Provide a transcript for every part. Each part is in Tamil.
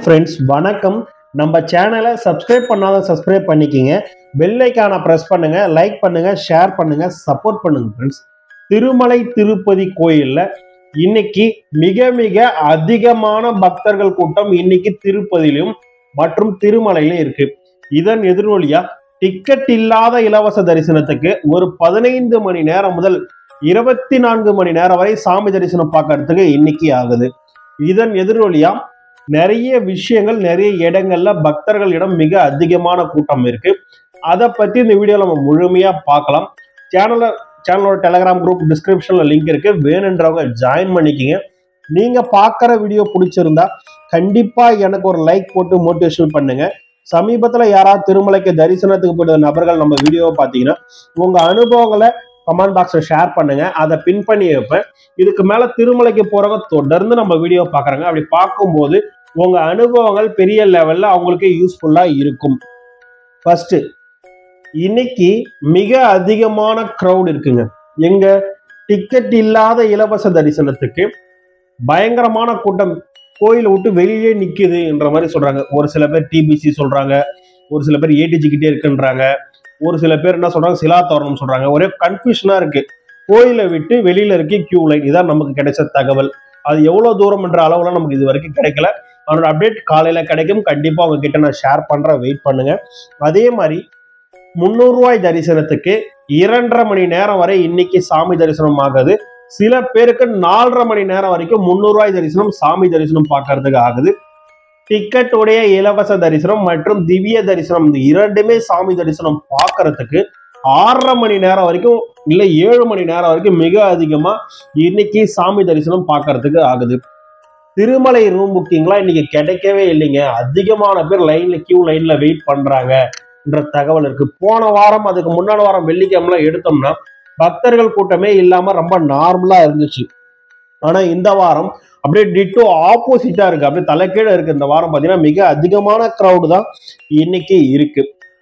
ஃப்ரெண்ட்ஸ் வணக்கம் நம்ம சேனலை சப்ஸ்கிரைப் பண்ணாத சப்ஸ்கிரைப் பண்ணிக்கிங்க பெல் ஐக்கானை ப்ரெஸ் பண்ணுங்க லைக் பண்ணுங்க ஷேர் பண்ணுங்க சப்போர்ட் பண்ணுங்க ஃப்ரெண்ட்ஸ் திருமலை திருப்பதி கோயில்ல இன்னைக்கு மிக மிக அதிகமான பக்தர்கள் கூட்டம் இன்னைக்கு திருப்பதியிலும் மற்றும் திருமலையிலும் இருக்கு இதன் எதிரொலியா டிக்கெட் இல்லாத இலவச தரிசனத்துக்கு ஒரு பதினைந்து மணி நேரம் முதல் இருபத்தி நான்கு மணி நேரம் வரை சாமி தரிசனம் பார்க்கறதுக்கு இன்னைக்கு ஆகுது இதன் எதிரொலியா நிறைய விஷயங்கள் நிறைய இடங்கள்ல பக்தர்களிடம் மிக அதிகமான கூட்டம் இருக்கு அதை பத்தி இந்த வீடியோல நம்ம முழுமையா பார்க்கலாம் சேனல்ல சேனலோட டெலகிராம் குரூப் டிஸ்கிரிப்ஷன்ல லிங்க் இருக்கு வேணுன்றவங்க ஜாயின் பண்ணிக்கிங்க நீங்க பார்க்குற வீடியோ பிடிச்சிருந்தா கண்டிப்பா எனக்கு ஒரு லைக் போட்டு மோட்டிவேஷன் பண்ணுங்க சமீபத்துல யாராவது திருமலைக்கு தரிசனத்துக்கு போயிட்ட நபர்கள் நம்ம வீடியோவை பார்த்தீங்கன்னா உங்க அனுபவங்களை கமெண்ட் பாக்ஸ்ல ஷேர் பண்ணுங்க அதை பின் பண்ணி வைப்பேன் இதுக்கு மேல திருமலைக்கு போறவங்க தொடர்ந்து நம்ம வீடியோ பார்க்குறாங்க அப்படி பார்க்கும்போது உங்க அனுபவங்கள் பெரிய லெவல்ல அவங்களுக்கு யூஸ்ஃபுல்லா இருக்கும் ஃபர்ஸ்ட் இன்னைக்கு மிக அதிகமான க்ரௌட் இருக்குங்க எங்க டிக்கெட் இல்லாத இலவச தரிசனத்துக்கு பயங்கரமான கூட்டம் கோயிலை விட்டு வெளியே நிக்குது என்ற மாதிரி சொல்றாங்க ஒரு சில பேர் டிபிசி சொல்றாங்க ஒரு சில பேர் ஏடிஜி கிட்டே இருக்குன்றாங்க ஒரு சில பேர் என்ன சொல்றாங்க சிலா தோரணம் சொல்றாங்க ஒரே கன்ஃபியூஷனா இருக்கு கோயிலை விட்டு வெளியில இருக்க கியூ லைன் இதான் நமக்கு கிடைச்ச தகவல் அது எவ்வளவு தூரம் என்ற அளவுல நமக்கு இது வரைக்கும் கிடைக்கல அதனோட அப்டேட் காலையில கிடைக்கும் கண்டிப்பா உங்ககிட்ட நான் ஷேர் பண்றேன் வெயிட் பண்ணுங்க அதே மாதிரி முந்நூறு ரூபாய் தரிசனத்துக்கு இரண்டரை மணி நேரம் வரை இன்னைக்கு சாமி தரிசனம் ஆகுது சில பேருக்கு நாலரை மணி நேரம் வரைக்கும் முந்நூறு ரூபாய் தரிசனம் சாமி தரிசனம் பார்க்கறதுக்கு ஆகுது டிக்கெட் உடைய இலவச தரிசனம் மற்றும் திவ்ய தரிசனம் இந்த இரண்டுமே சாமி தரிசனம் பார்க்கறதுக்கு ஆறரை மணி நேரம் வரைக்கும் இல்ல ஏழு மணி நேரம் வரைக்கும் மிக அதிகமா இன்னைக்கு சாமி தரிசனம் பார்க்கறதுக்கு ஆகுது திருமலை ரூம் புக்கிங்லாம் இன்னைக்கு கிடைக்கவே இல்லைங்க அதிகமான பேர் லைன்ல கியூ லைன்ல வெயிட் பண்றாங்க என்ற தகவல் இருக்கு போன வாரம் அதுக்கு முன்னாடி வாரம் வெள்ளிக்கிழமை எடுத்தோம்னா பக்தர்கள் கூட்டமே இல்லாம ரொம்ப நார்மலா இருந்துச்சு ஆனா இந்த வாரம் அப்படியே டிட்டோ ஆப்போசிட்டா இருக்கு அப்படியே தலைக்கீழ இருக்கு இந்த வாரம் பாத்தீங்கன்னா மிக அதிகமான கிரவுடு தான் இன்னைக்கு இருக்கு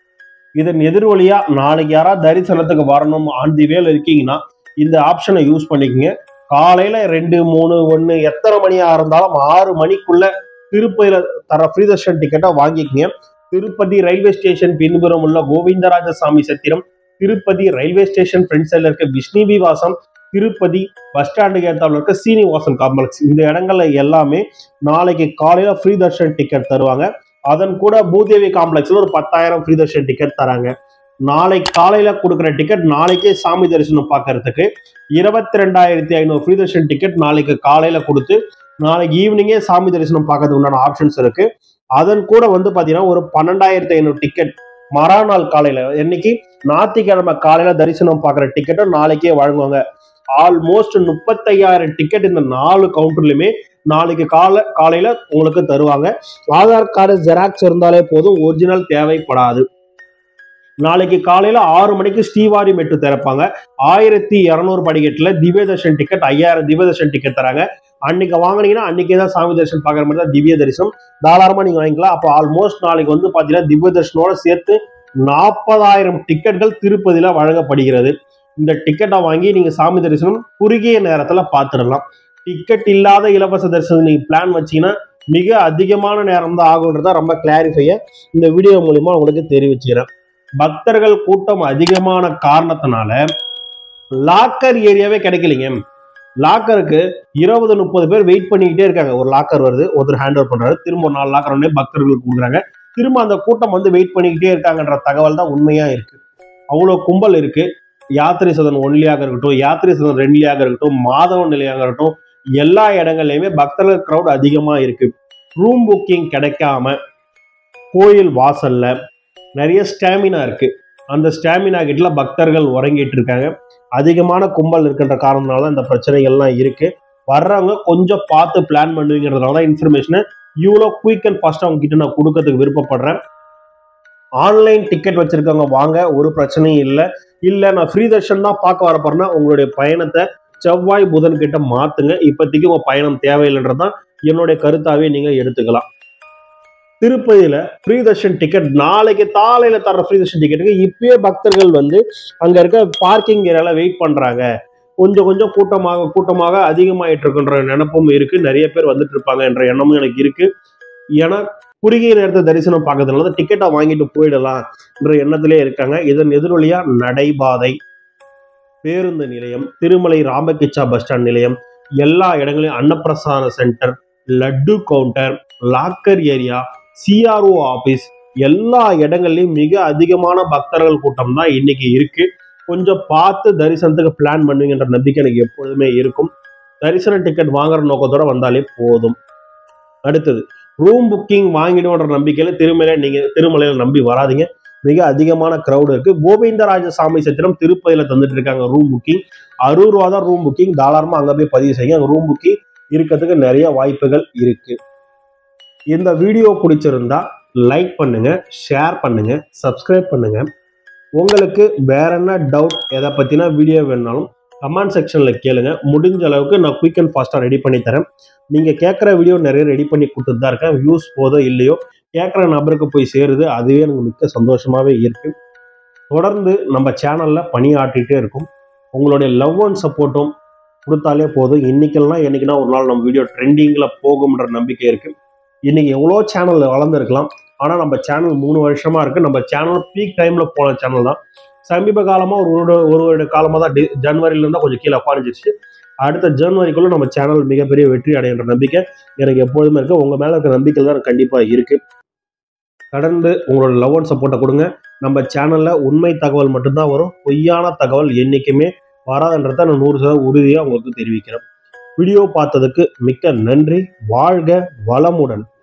இதன் எதிர்வழியா நாளைக்கு யாராவது தரிசனத்துக்கு வரணும் ஆன் தி வேல இருக்கீங்கன்னா இந்த ஆப்ஷனை யூஸ் பண்ணிக்கங்க காலையில ரெண்டு மூணு ஒன்னு எத்தனை மணியா இருந்தாலும் ஆறு மணிக்குள்ள திருப்பதியில தர ஃப்ரீ தர்ஷன் டிக்கெட்டை வாங்கிக்கங்க திருப்பதி ரயில்வே ஸ்டேஷன் பின்புறம் உள்ள Govindaraja Swamy Satram Tirupati railway station front சைடில் இருக்க விஷ்ணுவி வாசம் திருப்பதி பஸ் ஸ்டாண்டுக்கு ஏற்றாவில் இருக்க சீனிவாசன் காம்ப்ளெக்ஸ் இந்த இடங்கள்ல எல்லாமே நாளைக்கு காலையில ஃப்ரீ தர்ஷன் டிக்கெட் தருவாங்க அதன் கூட பூதேவி காம்ப்ளெக்ஸ்ல ஒரு பத்தாயிரம் ஃப்ரீ தர்ஷன் டிக்கெட் தராங்க நாளை காலையில கொடுக்குற டிக்கெட் நாளைக்கே சாமி தரிசனம் பார்க்கறதுக்கு இருபத்தி ரெண்டாயிரத்தி ஐநூறு ஃப்ரீ தர்ஷன் டிக்கெட் நாளைக்கு காலையில கொடுத்து நாளைக்கு ஈவினிங்கே சாமி தரிசனம் பார்க்கறதுக்கு உண்டான ஆப்ஷன்ஸ் இருக்கு அதன் கூட வந்து பாத்தீங்கன்னா ஒரு பன்னெண்டாயிரத்தி ஐநூறு டிக்கெட் மறுநாள் காலையில என்னைக்கு ஞாயிற்றுக்கிழமை காலையில தரிசனம் பார்க்குற டிக்கெட்டை நாளைக்கே வழங்குவாங்க ஆல்மோஸ்ட் முப்பத்தையாயிரம் டிக்கெட் இந்த நாலு கவுண்டர்லயுமே நாளைக்கு காலை காலையில உங்களுக்கு தருவாங்க ஆதார் கார்டு ஜெராக்ஸ் இருந்தாலே போதும் ஒரிஜினல் தேவைப்படாது நாளைக்கு காலையில ஆறு மணிக்கு ஸ்ரீவாரி மெட்ரு திறப்பாங்க ஆயிரத்தி இரநூறு படிக்கட்டுல திவ்ய தர்ஷன் டிக்கெட் ஐயாயிரம் திவ்ய தர்ஷன் டிக்கெட் தராங்க அன்னைக்கு வாங்கினீங்கன்னா அன்னைக்கே தான் சாமி தரிசனம் பார்க்குற மாதிரி தான் திவ்ய தரிசனம் தாராளமா நீங்க வாங்கிக்கலாம் அப்போ ஆல்மோஸ்ட் நாளைக்கு வந்து பாத்தீங்கன்னா திவ்ய தர்ஷனோட சேர்த்து நாற்பதாயிரம் டிக்கெட்கள் திருப்பதியில வழங்கப்படுகிறது இந்த டிக்கெட்டை வாங்கி நீங்க சாமி தரிசனம் குறுகிய நேரத்துல பார்த்துடலாம் டிக்கெட் இல்லாத இலவச தரிசனம் நீங்க பிளான் வச்சீங்கன்னா மிக அதிகமான நேரம் தான் ஆகுன்றதா ரொம்ப கிளாரிஃபையா இந்த வீடியோ மூலியமா உங்களுக்கு தெரிவிச்சுக்கிறேன் பக்தர்கள் கூட்டம் அதிகமான காரணத்தினால லாக்கர் ஏரியாவே கிடைக்கலைங்க லாக்கருக்கு இருபது முப்பது பேர் வெயிட் பண்ணிக்கிட்டே இருக்காங்க ஒரு லாக்கர் வருது ஒருத்தர் ஹேண்ட் ஓவர் பண்றாரு திரும்ப ஒரு நாலு லாக்கர் உடனே பக்தர்களுக்கு கொடுக்குறாங்க திரும்ப அந்த கூட்டம் வந்து வெயிட் பண்ணிக்கிட்டே இருக்காங்கன்ற தகவல் தான் உண்மையா இருக்கு அவ்வளோ கும்பல் இருக்கு யாத்திரை சதன் ஒன்லியாக இருக்கட்டும் யாத்திரை சதன் ரெண்டுலியாக இருக்கட்டும் மாதவ நிலையாக இருக்கட்டும் எல்லா இடங்கள்லயுமே பக்தர்கள் க்ரௌட் அதிகமா இருக்கு ரூம் புக்கிங் கிடைக்காம கோயில் வாசல்ல நிறைய ஸ்டாமினா இருக்கு அந்த ஸ்டாமினா கிட்ட பக்தர்கள் உறங்கிட்டு இருக்காங்க அதிகமான கும்பல் இருக்கின்ற காரணத்தினால தான் இந்த பிரச்சனைகள்லாம் இருக்கு வர்றவங்க கொஞ்சம் பார்த்து பிளான் பண்ணுவீங்கிறதுனால தான் இன்ஃபர்மேஷனை இவ்வளோ குயிக் அண்ட் ஃபாஸ்ட் அவங்க கிட்ட நான் கொடுக்கறதுக்கு விருப்பப்படுறேன் ஆன்லைன் டிக்கெட் வச்சிருக்கவங்க வாங்க ஒரு பிரச்சனையும் இல்லை இல்லை நான் ஃப்ரீ தர்ஷன் தான் பார்க்க வர போறேன்னா உங்களுடைய பயணத்தை செவ்வாய் புதன் கிட்ட மாத்துங்க இப்போதைக்கு உங்க பயணம் தேவையில்லைன்றதான் என்னுடைய கருத்தாவே நீங்க எடுத்துக்கலாம் திருப்பதியில ஃப்ரீ தர்ஷன் டிக்கெட் நாளைக்கு காலையில தர ஃப்ரீ தர்ஷன் டிக்கெட்டுக்கு இப்பயே பக்தர்கள் வந்து அங்க இருக்க பார்க்கிங் ஏரியால வெயிட் பண்றாங்க கொஞ்சம் கொஞ்சம் கூட்டமாக கூட்டமாக அதிகமாயிட்டு இருக்குன்ற நினப்பும் இருக்கு நிறைய பேர் வந்துட்டு இருப்பாங்க என்ற எண்ணமும் எனக்கு இருக்கு ஏன்னா குறுகிய நேரத்தை தரிசனம் பார்க்கறதுனால டிக்கெட்டை வாங்கிட்டு போயிடலாம் என்ற எண்ணத்திலே இருக்காங்க இதன் எதிரொலியா நடைபாதை பேருந்து நிலையம் திருமலை ராமகிச்சா பஸ் ஸ்டாண்ட் நிலையம் எல்லா இடங்களையும் Annaprasada centre laddu counter locker area CRO office எல்லா இடங்கள்லயும் மிக அதிகமான பக்தர்கள் கூட்டம் தான் இன்னைக்கு இருக்கு கொஞ்சம் பார்த்து தரிசனத்துக்கு பிளான் பண்ணுவீங்கன்ற நம்பிக்கை எனக்கு எப்பொழுதுமே இருக்கும் தரிசன டிக்கெட் வாங்குற நோக்கத்தோட வந்தாலே போதும் அடுத்தது ரூம் புக்கிங் வாங்கிடுவோன்ற நம்பிக்கையில திருமலை நீங்க திருமலையில நம்பி வராதீங்க மிக அதிகமான கிரௌடு இருக்கு கோவிந்தராஜ சாமி சத்திரம் திருப்பதியில தந்துட்டு இருக்காங்க ரூம் புக்கிங் அறுபது ரூபா தான் ரூம் புக்கிங் தாராளமா அங்க போய் பதிவு செய்யுங்க அங்க ரூம் புக்கிங் இருக்கிறதுக்கு நிறைய வாய்ப்புகள் இருக்கு இந்த வீடியோ பிடிச்சிருந்தா லைக் பண்ணுங்க ஷேர் பண்ணுங்க சப்ஸ்கிரைப் பண்ணுங்க உங்களுக்கு வேற என்ன டவுட் எதை பத்தின வீடியோ வேணாலும் கமெண்ட் செக்ஷன்ல கேளுங்க முடிஞ்ச அளவுக்கு நான் குயிக் அண்ட் ஃபாஸ்டா ரெடி பண்ணி தரேன் நீங்க கேட்குற வீடியோ நிறைய ரெடி பண்ணி கொடுத்துட்டு தான் இருக்கேன் வியூஸ் போதோ இல்லையோ கேட்குற நபருக்கு போய் சேருது அதுவே எனக்கு மிக்க சந்தோஷமாவே இருக்கு தொடர்ந்து நம்ம சேனல்ல பணியாற்றிட்டே இருக்கும் உங்களுடைய லவ் அண்ட் சப்போர்ட்டும் கொடுத்தாலே போதும் இன்னைக்கெல்லாம் என்னைக்குன்னா ஒரு நாள் நம்ம வீடியோ ட்ரெண்டிங்கில் போகும்ன்ற நம்பிக்கை இருக்கு இன்னைக்கு எவ்வளோ சேனல் வளர்ந்துருக்கலாம் ஆனால் நம்ம சேனல் மூணு வருஷமா இருக்கு நம்ம சேனல் பீக் டைம்ல போன சேனல் தான் சமீப காலமாக ஒரு வருட ஒரு வருட காலமாக தான் டி- ஜனவரில இருந்தா கொஞ்சம் கீழே உட்காந்துச்சு அடுத்த ஜனவரிக்குள்ள நம்ம சேனல் மிகப்பெரிய வெற்றி அடைகின்ற நம்பிக்கை எனக்கு எப்பொழுதுமே இருக்கு உங்க மேல இருக்க நம்பிக்கை தான் எனக்கு கண்டிப்பா இருக்கு கடந்து உங்களோட லவ் அண்ட் சப்போர்ட்டை கொடுங்க நம்ம சேனல்ல உண்மை தகவல் மட்டும்தான் வரும் பொய்யான தகவல் என்னைக்குமே வராதுன்றதை நான் நூறு சதவீதம் உறுதியாக உங்களுக்கு தெரிவிக்கிறேன் வீடியோ பார்த்ததுக்கு மிக்க நன்றி வாழ்க வளமுடன்